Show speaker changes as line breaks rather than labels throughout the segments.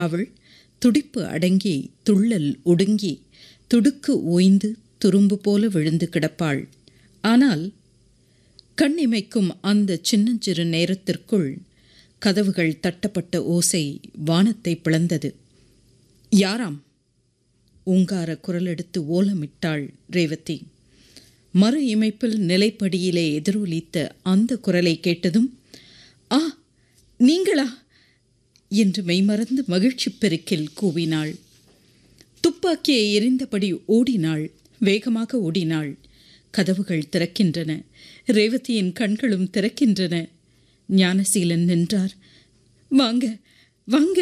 அவள் துடிப்பு அடங்கி துள்ளல் ஒடுங்கி துடுக்கு ஓய்ந்து துரும்பு போல விழுந்து கிடப்பாள் ஆனால் கண்ணிமைக்கும் அந்த சின்னஞ்சிறு நேரத்திற்குள் கதவுகள் தட்டப்பட்ட ஓசை வானத்தை பிளந்தது யாராம் ஓங்கார குரலெடுத்து ஓலமிட்டாள் ரேவதி மறு இமைப்பில் நிலைப்படியிலே எதிரொலித்த அந்த குரலை கேட்டதும் ஆ நீங்களா என்று மெய்மறந்து மகிழ்ச்சி பெருக்கில் கூவினாள் துப்பாக்கியை எரிந்தபடி ஓடினாள் வேகமாக ஓடினாள் கதவுகள் திறக்கின்றன ரேவதியின் கண்களும் திறக்கின்றன ஞானசீலன் நின்றார் வாங்க வாங்க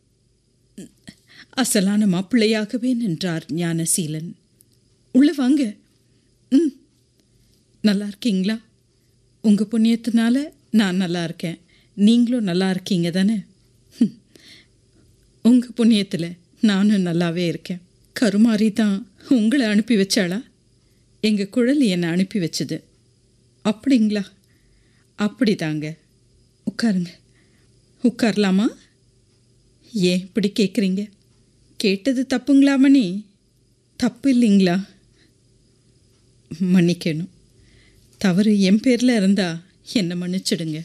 அசலான மாப்பிள்ளையாகவே நின்றார் ஞானசீலன் உள்ள வாங்க ம் நல்லா இருக்கீங்களா உங்கள் புண்ணியத்தினால நான் நல்லா இருக்கேன் நீங்களும் நல்லா இருக்கீங்க தானே உங்கள் புண்ணியத்தில் நானும் நல்லாவே இருக்கேன் கருமாரி தான் உங்களை அனுப்பி வச்சாளா எங்கள் குழலி என்னை அனுப்பி வச்சது அப்படிங்களா அப்படிதாங்க உட்காருங்க உட்காரலாமா ஏன் இப்படி கேட்குறீங்க கேட்டது தப்புங்களா மணி தப்பு இல்லைங்களா மன்னிக்கணும் தவறு என் பேரில் இருந்தா என்னை மன்னிச்சிடுங்க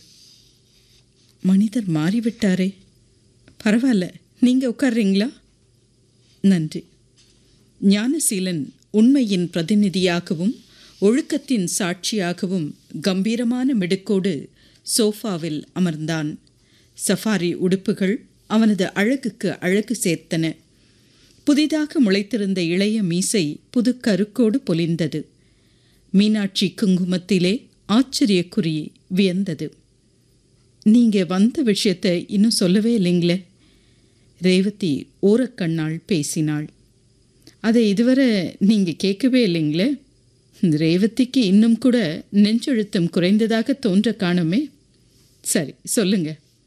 மனிதர் மாறிவிட்டாரே பரவாயில்ல நீங்கள் உட்கார்றீங்களா நன்றி ஞானசீலன் உண்மையின் பிரதிநிதியாகவும் ஒழுக்கத்தின் சாட்சியாகவும் கம்பீரமான மிடுக்கோடு சோஃபாவில் அமர்ந்தான் சஃபாரி உடுப்புகள் அவனது அழகுக்கு அழகு சேர்த்தன புதிதாக முளைத்திருந்த இளைய மீசை புது கருக்கோடு பொலிந்தது மீனாட்சி குங்குமத்திலே ஆச்சரியக்குறி வியந்தது நீங்க வந்த விஷயத்தை இன்னும் சொல்லவே இல்லைங்களே ரேவதி ஓரக்கண்ணாள் பேசினாள் அதை இதுவரை நீங்கள் கேட்கவே இல்லைங்களே ரேவதிக்கு இன்னும் கூட நெஞ்செழுத்தம் குறைந்ததாக தோன்ற காணுமே சரி சொல்லுங்க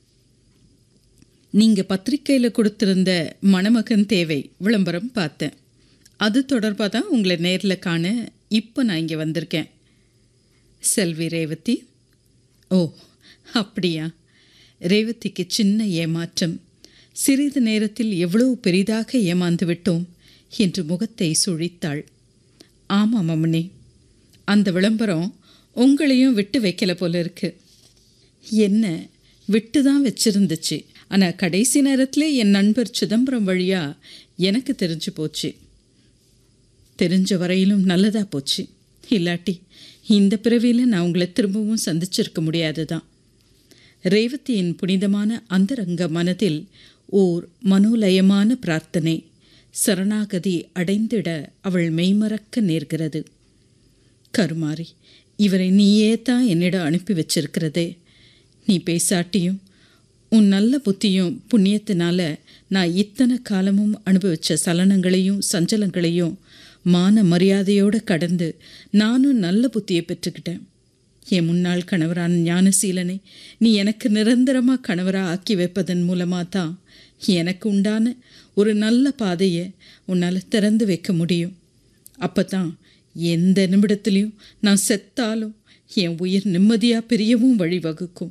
நீங்கள் பத்திரிக்கையில் கொடுத்திருந்த மணமகன் தேவை விளம்பரம் பார்த்தேன் அது தொடர்பாக தான் உங்களை நேரில் காண இப்போ நான் இங்கே வந்திருக்கேன் செல்வி ரேவதி ஓ அப்படியா ரேவதிக்கு சின்ன ஏமாற்றம் சிறிது நேரத்தில் எவ்வளவு பெரிதாக ஏமாந்து விட்டோம் என்று முகத்தை சுழித்தாள் ஆமாம் அம்மனி அந்த விளம்பரம் உங்களையும் விட்டு வைக்கல போல இருக்கு என்ன விட்டு தான் வச்சிருந்துச்சு ஆனால் கடைசி நேரத்தில் என் நண்பர் சிதம்பரம் வழியா எனக்கு தெரிஞ்சு போச்சு தெரிஞ்ச வரையிலும் நல்லதாக போச்சு இல்லாட்டி இந்த பிறவியில் நான் உங்களை திரும்பவும் சந்திச்சிருக்க முடியாது தான் ரேவதியின் புனிதமான அந்தரங்க மனதில் ஓர் மனோலயமான பிரார்த்தனை சரணாகதி அடைந்திட அவள் மெய்மறக்க நேர்கிறது கருமாறி இவரை நீயே தான் என்னிடம் அனுப்பி வச்சிருக்கிறதே நீ பேசாட்டியும் உன் நல்ல புத்தியும் புண்ணியத்தினால நான் இத்தனை காலமும் அனுபவித்த சலனங்களையும் சஞ்சலங்களையும் மான மரியாதையோடு கடந்து நானும் நல்ல புத்தியை பெற்றுக்கிட்டேன் என் முன்னாள் கணவரான ஞானசீலனை நீ எனக்கு நிரந்தரமாக கணவராக ஆக்கி வைப்பதன் மூலமாக தான் எனக்கு உண்டான ஒரு நல்ல பாதையை உன்னால் திறந்து வைக்க முடியும் அப்போ தான் எந்த நிமிடத்துலையும் நான் செத்தாலும் என் உயிர் நிம்மதியாக பிரியவும் வழிவகுக்கும்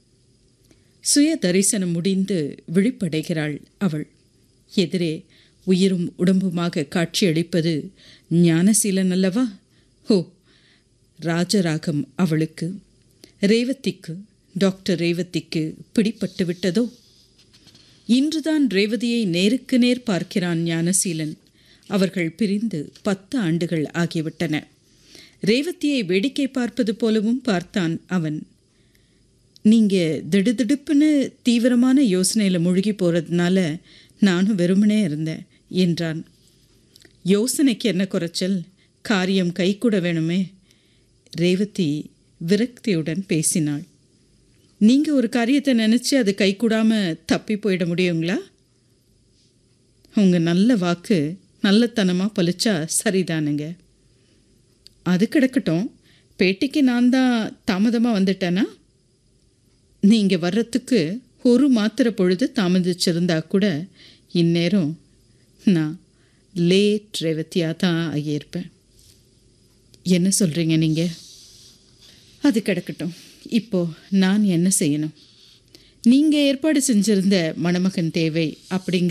சுய தரிசனம் முடிந்து விழிப்படைகிறாள் அவள் எதிரே உயிரும் உடம்புமாக காட்சியளிப்பது ஞானசீலன் அல்லவா ஹோ ராஜராகம் அவளுக்கு ரேவதிக்கு டாக்டர் ரேவதிக்கு பிடிப்பட்டு விட்டதோ இன்றுதான் ரேவதியை நேருக்கு நேர் பார்க்கிறான் ஞானசீலன் அவர்கள் பிரிந்து பத்து ஆண்டுகள் ஆகிவிட்டன ரேவதியை வேடிக்கை பார்ப்பது போலவும் பார்த்தான் அவன் நீங்கள் திடுதிடுப்புன்னு தீவிரமான யோசனையில் முழுகி போகிறதுனால நானும் வெறுமனே இருந்தேன் என்றான் யோசனைக்கு என்ன குறைச்சல் காரியம் கைகூட வேணுமே ரேவதி விரக்தியுடன் பேசினாள் நீங்கள் ஒரு காரியத்தை நினச்சி அது கைகூடாமல் தப்பி போயிட முடியுங்களா உங்கள் நல்ல வாக்கு நல்லத்தனமாக பழிச்சா சரிதானுங்க அது கிடக்கட்டும் பேட்டிக்கு நான் தான் தாமதமாக வந்துட்டேனா நீங்கள் வர்றதுக்கு ஒரு மாத்திர பொழுது தாமதிச்சிருந்தா கூட இந்நேரம் நான் லேட் ரேவதியாக தான் ஆகியிருப்பேன் என்ன சொல்கிறீங்க நீங்கள் அது கிடக்கட்டும் இப்போ நான் என்ன செய்யணும் நீங்கள் ஏற்பாடு செஞ்சிருந்த மணமகன் தேவை அப்படிங்கிற